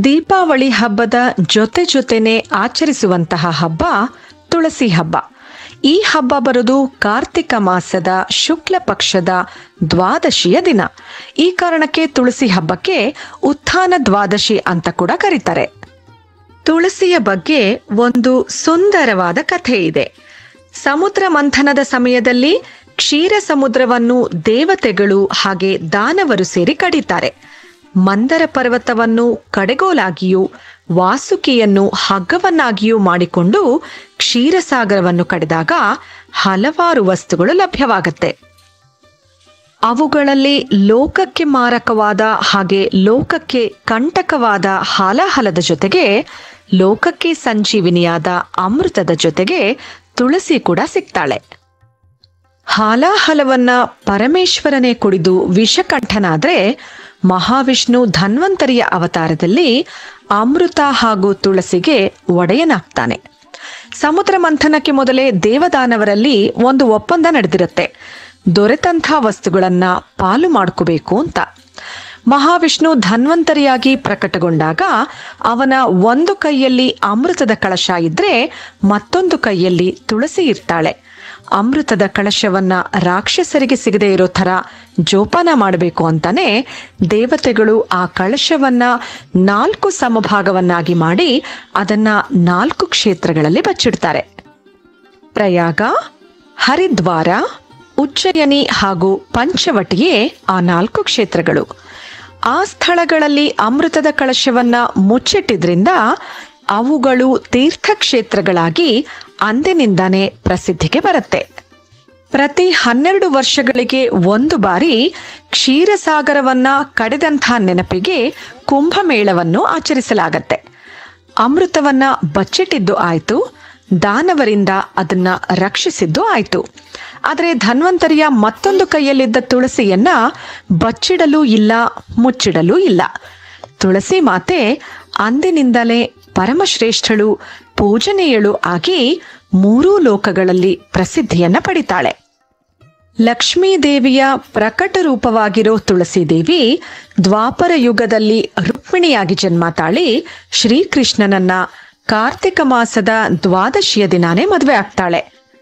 ದೀಪಾವಳಿ ಹಬ್ಬದ ಜೊತೆ ಜೊತೆನೆ ಆಚರಿಸುವಂತಹ ಹಬ್ಬ ತುಳಸಿ ಹಬ್ಬ ಈ ಹಬ್ಬ ಬರೋದು ಕಾರ್ತಿಕ ಮಾಸದ ಶುಕ್ಲ ಪಕ್ಷದ ದ್ವಾದಶಿಯ ದಿನ ಈ ಕಾರಣಕ್ಕೆ ತುಳಸಿ ಹಬ್ಬಕ್ಕೆ ಉತ್ಥಾನ ದ್ವಾದಶಿ ಅಂತ ಕೂಡ ಕರೀತಾರೆ ತುಳಸಿಯ ಬಗ್ಗೆ ಒಂದು ಸುಂದರವಾದ ಕಥೆ ಇದೆ ಸಮುದ್ರ ಮಂಥನದ ಸಮಯದಲ್ಲಿ ಕ್ಷೀರ ಸಮುದ್ರವನ್ನು ದೇವತೆಗಳು ಹಾಗೆ ದಾನವರು ಸೇರಿ ಕಡಿತಾರೆ ಮಂದರ ಪರ್ವತವನ್ನು ಕಡೆಗೋಲಾಗಿಯೂ ವಾಸುಕಿಯನ್ನು ಹಗ್ಗವನ್ನಾಗಿಯೂ ಮಾಡಿಕೊಂಡು ಕ್ಷೀರಸಾಗರವನ್ನು ಕಡಿದಾಗ ಹಲವಾರು ವಸ್ತುಗಳು ಲಭ್ಯವಾಗತ್ತೆ ಅವುಗಳಲ್ಲಿ ಲೋಕಕ್ಕೆ ಮಾರಕವಾದ ಹಾಗೆ ಲೋಕಕ್ಕೆ ಕಂಟಕವಾದ ಹಾಲಾಹಲದ ಜೊತೆಗೆ ಲೋಕಕ್ಕೆ ಸಂಜೀವಿನಿಯಾದ ಅಮೃತದ ಜೊತೆಗೆ ತುಳಸಿ ಕೂಡ ಸಿಗ್ತಾಳೆ ಹಾಲಾಹಲವನ್ನ ಪರಮೇಶ್ವರನೇ ಕುಡಿದು ವಿಷಕಂಠನಾದ್ರೆ ಮಹಾವಿಷ್ಣು ಧನ್ವಂತರಿಯ ಅವತಾರದಲ್ಲಿ ಅಮೃತ ಹಾಗೂ ತುಳಸಿಗೆ ಒಡೆಯನಾಗ್ತಾನೆ ಸಮುದ್ರ ಮಂಥನಕ್ಕೆ ಮೊದಲೇ ದೇವದಾನವರಲ್ಲಿ ಒಂದು ಒಪ್ಪಂದ ನಡೆದಿರುತ್ತೆ ದೊರೆತಂಥ ವಸ್ತುಗಳನ್ನ ಪಾಲು ಮಾಡ್ಕೋಬೇಕು ಅಂತ ಮಹಾವಿಷ್ಣು ಧನ್ವಂತರಿಯಾಗಿ ಪ್ರಕಟಗೊಂಡಾಗ ಅವನ ಒಂದು ಕೈಯಲ್ಲಿ ಅಮೃತದ ಕಳಶ ಇದ್ರೆ ಮತ್ತೊಂದು ಕೈಯಲ್ಲಿ ತುಳಸಿ ಇರ್ತಾಳೆ ಅಮೃತದ ಕಳಶವನ್ನ ರಾಕ್ಷಸರಿಗೆ ಸಿಗದೆ ಇರೋ ಥರ ಜೋಪಾನ ಮಾಡಬೇಕು ಅಂತಾನೆ ದೇವತೆಗಳು ಆ ಕಳಶವನ್ನ ನಾಲ್ಕು ಸಮಭಾಗವನ್ನಾಗಿ ಮಾಡಿ ಅದನ್ನ ನಾಲ್ಕು ಕ್ಷೇತ್ರಗಳಲ್ಲಿ ಬಚ್ಚಿಡ್ತಾರೆ ಪ್ರಯಾಗ ಹರಿದ್ವಾರ ಉಜ್ಜಯಿನಿ ಹಾಗೂ ಪಂಚವಟಿಯೇ ಆ ನಾಲ್ಕು ಕ್ಷೇತ್ರಗಳು ಆ ಸ್ಥಳಗಳಲ್ಲಿ ಅಮೃತದ ಕಳಶವನ್ನ ಮುಚ್ಚಿಟ್ಟಿದ್ರಿಂದ ಅವುಗಳು ತೀರ್ಥಕ್ಷೇತ್ರಗಳಾಗಿ ಅಂದಿನಿಂದಾನೇ ಪ್ರಸಿದ್ಧಿಗೆ ಬರುತ್ತೆ ಪ್ರತಿ ಹನ್ನೆರಡು ವರ್ಷಗಳಿಗೆ ಒಂದು ಬಾರಿ ಕ್ಷೀರಸಾಗರವನ್ನ ಕಡೆದಂಥ ನೆನಪಿಗೆ ಕುಂಭಮೇಳವನ್ನು ಆಚರಿಸಲಾಗತ್ತೆ ಅಮೃತವನ್ನ ಬಚ್ಚಿಟ್ಟಿದ್ದು ಆಯ್ತು ದಾನವರಿಂದ ಅದನ್ನ ರಕ್ಷಿಸಿದ್ದು ಆಯ್ತು ಆದರೆ ಧನ್ವಂತರಿಯ ಮತ್ತೊಂದು ಕೈಯಲ್ಲಿದ್ದ ತುಳಸಿಯನ್ನ ಬಚ್ಚಿಡಲು ಇಲ್ಲ ಮುಚ್ಚಿಡಲು ಇಲ್ಲ ತುಳಸಿ ಮಾತೆ ಅಂದಿನಿಂದಲೇ ಪರಮಶ್ರೇಷ್ಠಳು ಪೂಜನೀಯಳು ಆಗಿ ಮೂರೂ ಲೋಕಗಳಲ್ಲಿ ಪ್ರಸಿದ್ಧಿಯನ್ನ ಪಡಿತಾಳೆ ಲಕ್ಷ್ಮೀ ದೇವಿಯ ಪ್ರಕಟ ರೂಪವಾಗಿರೋ ತುಳಸಿ ದೇವಿ ದ್ವಾಪರ ಯುಗದಲ್ಲಿ ರುಕ್ಮಿಣಿಯಾಗಿ ಜನ್ಮ ತಾಳಿ ಶ್ರೀಕೃಷ್ಣನನ್ನ ಕಾರ್ತಿಕ ಮಾಸದ ದ್ವಾದಶಿಯ ದಿನಾನೇ ಮದುವೆ ಆಗ್ತಾಳೆ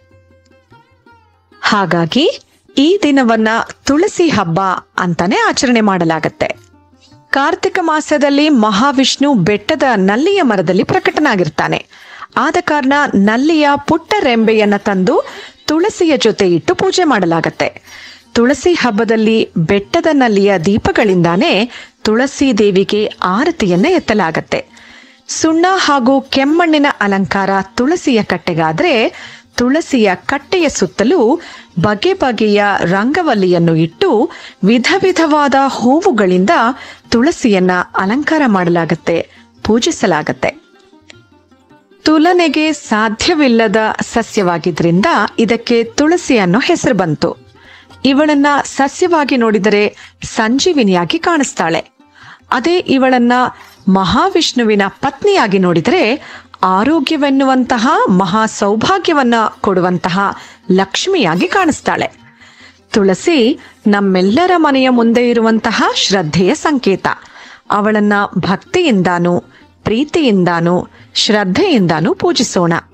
ಹಾಗಾಗಿ ಈ ದಿನವನ್ನ ತುಳಸಿ ಹಬ್ಬ ಅಂತಾನೆ ಆಚರಣೆ ಮಾಡಲಾಗತ್ತೆ ಕಾರ್ತಿಕ ಮಾಸದಲ್ಲಿ ಮಹಾವಿಷ್ಣು ಬೆಟ್ಟದ ನಲ್ಲಿಯ ಮರದಲ್ಲಿ ಪ್ರಕಟನಾಗಿರ್ತಾನೆ ಆದ ಕಾರಣ ನಲ್ಲಿಯ ಪುಟ್ಟ ರೆಂಬೆಯನ್ನ ತಂದು ತುಳಸಿಯ ಜೊತೆ ಇಟ್ಟು ಪೂಜೆ ಮಾಡಲಾಗತ್ತೆ ತುಳಸಿ ಹಬ್ಬದಲ್ಲಿ ಬೆಟ್ಟದ ನಲ್ಲಿಯ ದೀಪಗಳಿಂದಾನೇ ತುಳಸಿ ದೇವಿಗೆ ಆರತಿಯನ್ನ ಎತ್ತಲಾಗತ್ತೆ ಸುಣ್ಣ ಹಾಗೂ ಕೆಮ್ಮಣ್ಣಿನ ಅಲಂಕಾರ ತುಳಸಿಯ ಕಟ್ಟೆಗಾದ್ರೆ ತುಳಸಿಯ ಕಟ್ಟೆಯ ಸುತ್ತಲೂ ಬಗೆ ಬಗೆಯ ರಂಗವಲ್ಲಿಯನ್ನು ಇಟ್ಟು ವಿಧ ವಿಧವಾದ ಹೂವುಗಳಿಂದ ತುಳಸಿಯನ್ನ ಅಲಂಕಾರ ಮಾಡಲಾಗತ್ತೆ ಪೂಜಿಸಲಾಗತ್ತೆ ತುಲನೆಗೆ ಸಾಧ್ಯವಿಲ್ಲದ ಸಸ್ಯವಾಗಿದ್ರಿಂದ ಇದಕ್ಕೆ ತುಳಸಿ ಅನ್ನೋ ಹೆಸರು ಬಂತು ಇವಳನ್ನ ಸಸ್ಯವಾಗಿ ನೋಡಿದರೆ ಸಂಜೀವಿನಿಯಾಗಿ ಕಾಣಿಸ್ತಾಳೆ ಅದೇ ಇವಳನ್ನ ಮಹಾವಿಷ್ಣುವಿನ ಪತ್ನಿಯಾಗಿ ನೋಡಿದರೆ ಆರೋಗ್ಯವೆನ್ನುವಂತಹ ಮಹಾ ಸೌಭಾಗ್ಯವನ್ನ ಕೊಡುವಂತಹ ಲಕ್ಷ್ಮಿಯಾಗಿ ಕಾಣಿಸ್ತಾಳೆ ತುಳಸಿ ನಮ್ಮೆಲ್ಲರ ಮನೆಯ ಮುಂದೆ ಇರುವಂತಹ ಶ್ರದ್ಧೆಯ ಸಂಕೇತ ಅವಳನ್ನ ಭಕ್ತಿಯಿಂದಾನು ಪ್ರೀತಿಯಿಂದಾನು ಶ್ರದ್ಧೆಯಿಂದಾನು ಪೂಜಿಸೋಣ